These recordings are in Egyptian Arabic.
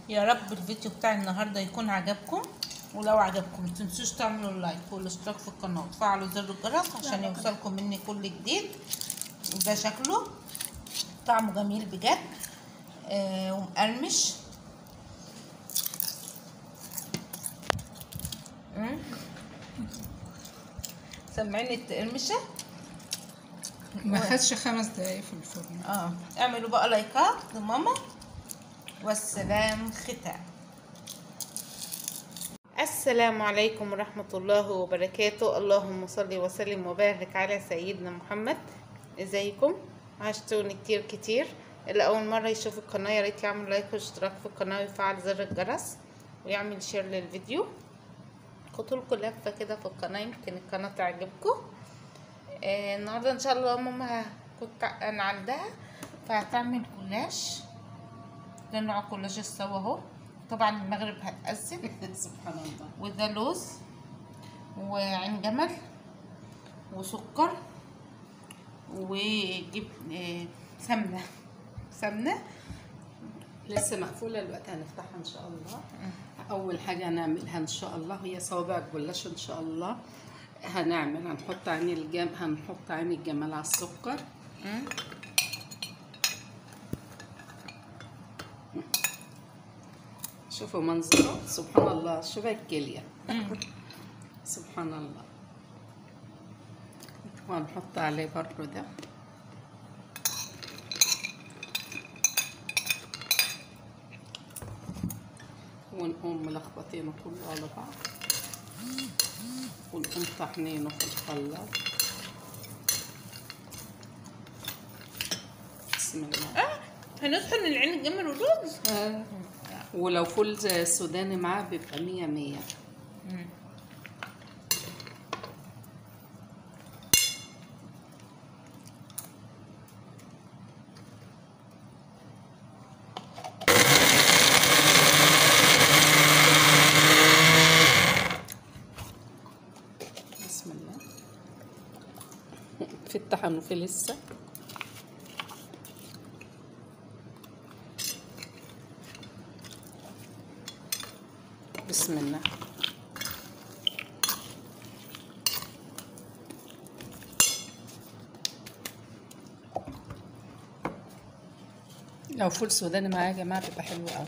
يا رب الفيديو بتاع النهارده يكون عجبكم ولو عجبكم متنسوش تعملوا اللايك والاشتراك في القناه وتفعلوا زر الجرس عشان يوصلكم مني كل جديد وده شكله طعمه جميل بجد آه ومقرمش مم. سامعين التقرمشه ما خدش خمس دقايق في الفرن اه اعملوا بقى لايكات لماما والسلام ختام السلام عليكم ورحمة الله وبركاته اللهم صل وسلم وبارك على سيدنا محمد ازيكم عشتوني كتير كتير اللي اول مرة يشوف القناة يا ريت يعمل لايك واشتراك في القناة ويفعل زر الجرس ويعمل شير للفيديو خدوا لكم لفة كده في القناة يمكن القناة تعجبكم آه النهاردة ان شاء الله ماما كنت انا عندها فهتعمل جلاش ده نوع جلاش السوا اهو طبعا المغرب هتأذن سبحان الله وده لوز وعين جمل وسكر وجب آه، سمنة سمنة لسه مقفولة الوقت هنفتحها ان شاء الله اول حاجة هنعملها ان شاء الله هي صوابع الجلاش ان شاء الله هنعمل هنحط عين الجم هنحط عين الجمال على السكر مم. شوفوا منظره سبحان الله شوفوا الكلية مم. سبحان الله وهنحط عليه برضو ده ونقوم ملخبطينه كله على بعض ونقوم طحنينه في الخلاط بسم الله اه هنطحن العين الجمل واللوز آه. ولو فول زي السوداني معاه بيبقى مية مية مم. بسم الله في الطحن وفي لسه بسم الله لو فول سوداني معايا يا جماعه بيبقى حلو قوي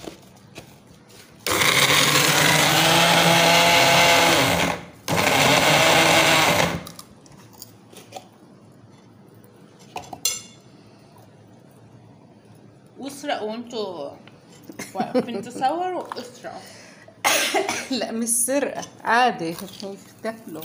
واسرقوا وانتوا واقفين تصوروا اسرقوا لا مش سرقة عادي تاكلوا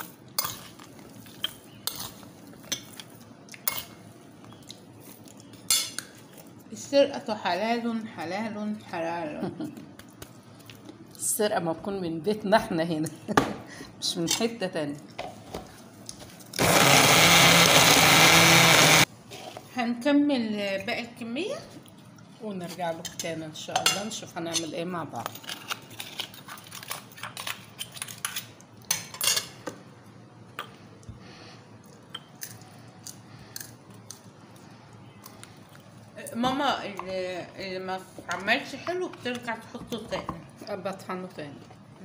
السرقة حلال حلال حلال السرقة ما تكون من بيتنا احنا هنا مش من حتة تانية هنكمل باقي الكمية ونرجع لكم تاني ان شاء الله نشوف هنعمل ايه مع بعض ماما اللي, اللي ما عملش حلو بترجع تحطه تاني بطحنه تاني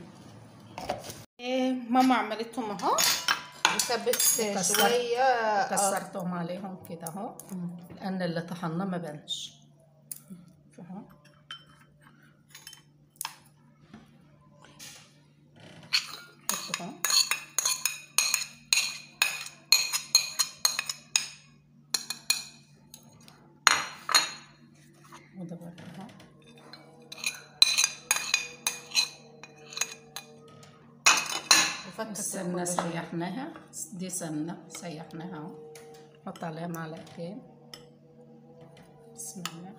إيه، ماما عملتهم اهو وسابت كسرت- شوية آه، كسرتهم عليهم كده اهو لان اللي طحناه ما بانش اهو حط اهو وده برضه اهو وفتت السمنة الجلاش. سيحناها دي سمنة سيحناها اهو نحط عليها معلقتين بسم الله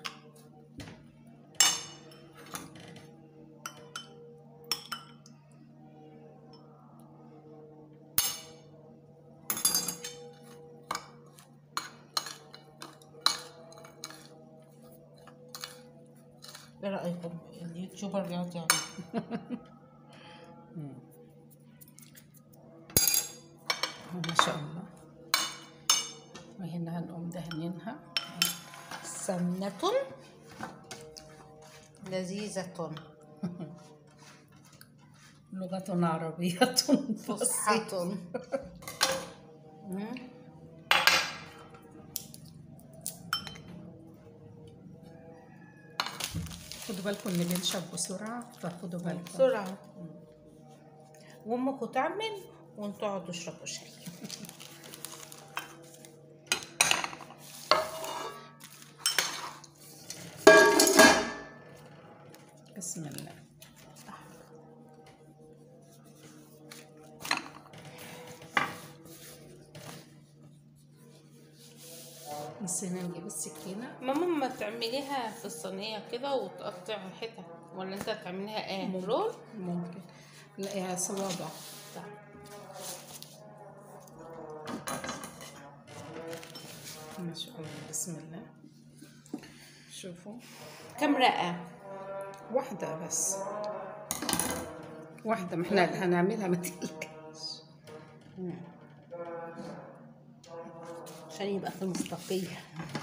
ايه رأيكم اليوتيوبر بيقعد يعمل ما شاء الله وهنا هنقوم دهنينها سمنة لذيذة لغة عربية فصحى مم. خدوا بالكم ان بينشف بسرعة فخدوا بالكم بسرعة وامكم تعمل وانتوا اقعدوا اشربوا شاي بسم الله نسينا نجيب السكينة ماما ما تعمليها في الصينية كده وتقطع حتت ولا انت تعمليها ايه رول ممكن نلاقيها صوابع ما شاء الله بسم الله شوفوا كم رقة واحدة بس واحدة ما احنا هنعملها ما تقلقش عشان يبقى في مصداقية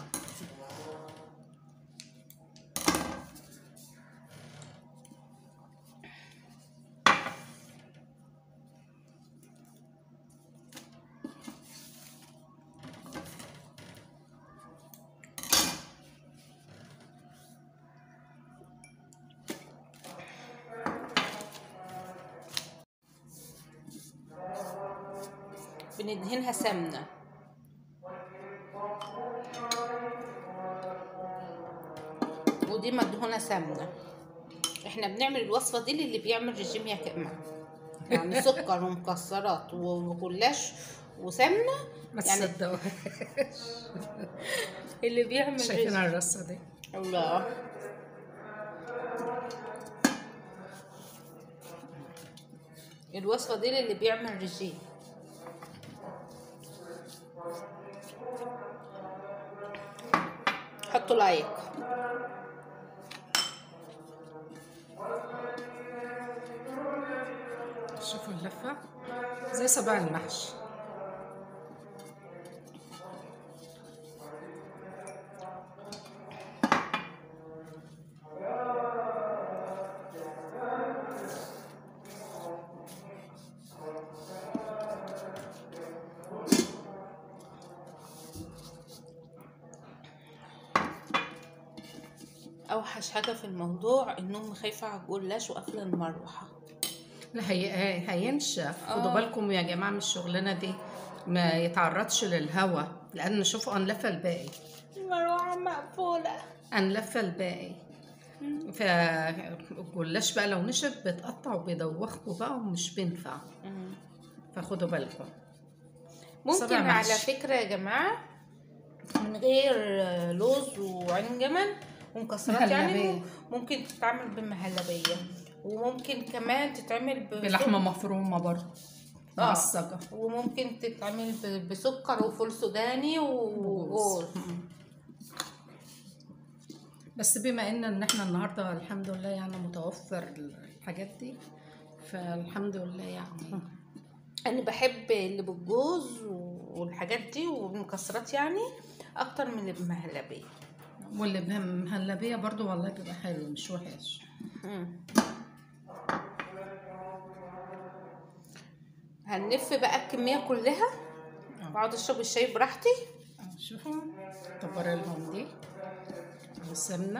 بندهنها سمنة ودي مدهونة سمنة احنا بنعمل الوصفة دي للي بيعمل رجيم يا كمان يعني سكر ومكسرات وجلاش وسمنة ما يعني تصدقوها اللي بيعمل شايفين رجيم الرصة دي الله الوصفة دي للي بيعمل رجيم حطوا لايك شوفوا اللفة زي صباع المحشي اوحش حاجة في الموضوع ان امي خايفة على الجلاش وقافلة المروحة لا هي هي- هينشف خدوا آه. بالكم يا جماعة من الشغلانة دي ما يتعرضش للهواء لأن شوفوا أنلفة الباقي المروحة مقفولة أنلفة الباقي فالجلاش بقى لو نشف بيتقطع وبيدوخوا بقى ومش بينفع فخدوا بالكم ممكن صبع على محشي. فكرة يا جماعة من غير لوز وعين جمل ومكسرات يعني مهلبية. ممكن تتعمل بمهلبية وممكن كمان تتعمل ب- بلحمة مفرومة برضه آه. معصجة وممكن تتعمل ب- بسكر وفول سوداني وجوز بس بما ان ان احنا النهارده الحمد لله يعني متوفر الحاجات دي فالحمد لله يعني انا بحب اللي بالجوز والحاجات دي والمكسرات يعني اكتر من اللي بمهلبية واللي بمهلبية برضو والله بيبقى حلو مش وحش هنلف بقى الكمية كلها واقعد اشرب الشاي براحتي أهو شوفوا كبر لهم دي والسمنة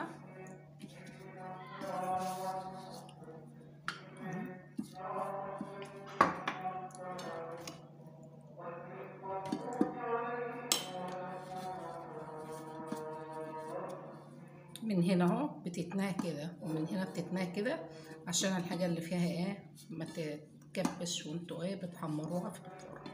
من هنا اهو بتتناه كده ومن هنا بتتناه كده عشان الحاجة اللي فيها ايه ما تتكبش وانتوا ايه بتحمروها في الفرن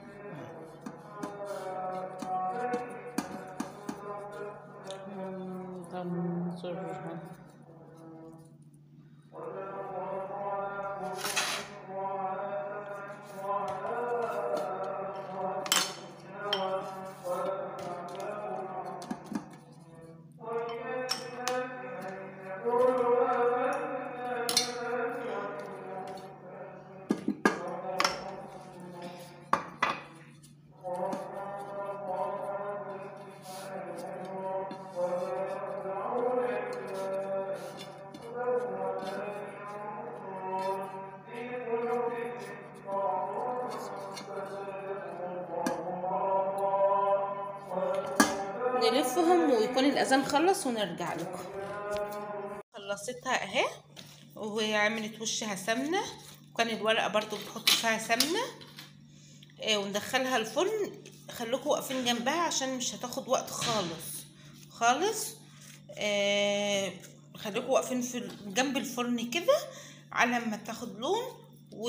نلفهم ويكون الاذان خلص ونرجع لكم خلصتها اهي وعملت وشها سمنه وكان الورقه برضو بتحط فيها سمنه آه، وندخلها الفرن خليكم واقفين جنبها عشان مش هتاخد وقت خالص خالص آه، خليكم واقفين في ال- جنب الفرن كده على ما تاخد لون و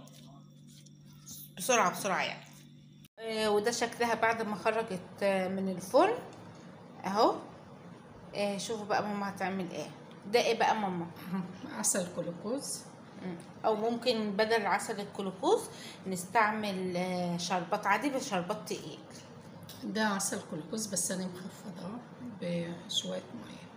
بسرعه بسرعه يعني آه، وده شكلها بعد ما خرجت آه، من الفرن اهو آه، شوفوا بقى ماما هتعمل ايه ده ايه بقى ماما عسل كلوكوز مم. او ممكن بدل عسل الكلوكوز نستعمل آه، شربات عادي بشربات تقيل ده عسل كلوكوز بس انا مخفضاه بشويه ميه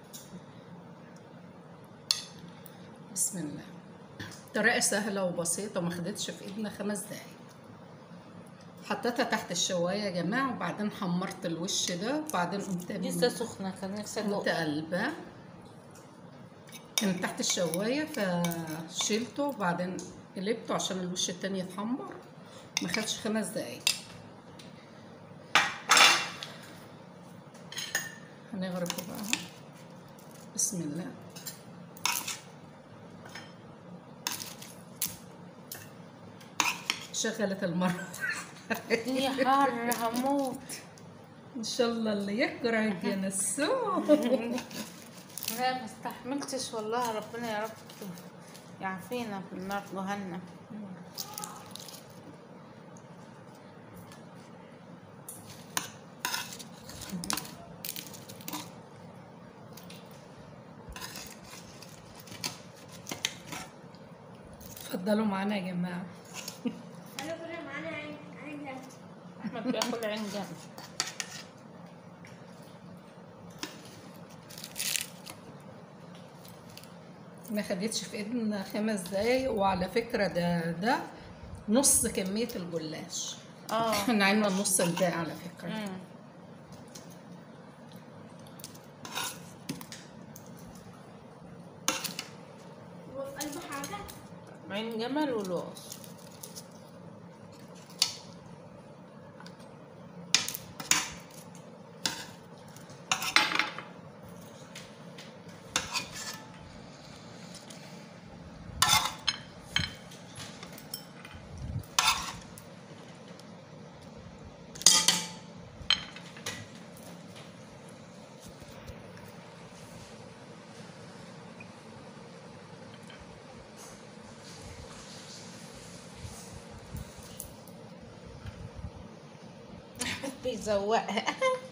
بسم الله طريقه سهله وبسيطه ما خدتش في ايدنا خمس دقايق حطيتها تحت الشوايه يا جماعه وبعدين حمرت الوش ده وبعدين قمت لسه سخنه كان نفسي قمت ادوق قلبه كان تحت الشوايه فشيلته وبعدين قلبته عشان الوش التاني يتحمر ما خدش خمس دقايق هنغرفه بقى اهو. بسم الله شغلت المرة الدنيا حر هموت ان شاء الله اللي يكره ينسوه لا ما استحملتش والله ربنا يا رب يعافينا في النار جهنم اتفضلوا معانا يا جماعه انا كنا معانا عين عين جنب احمد بياكل عين جنب ما خدتش في ايدنا خمس دقايق وعلى فكرة ده ده نص كمية الجلاش اه احنا عملنا نص الباقي على فكرة مم. وفي قلبه حاجة عين جمل ولوز احمد بيزوقها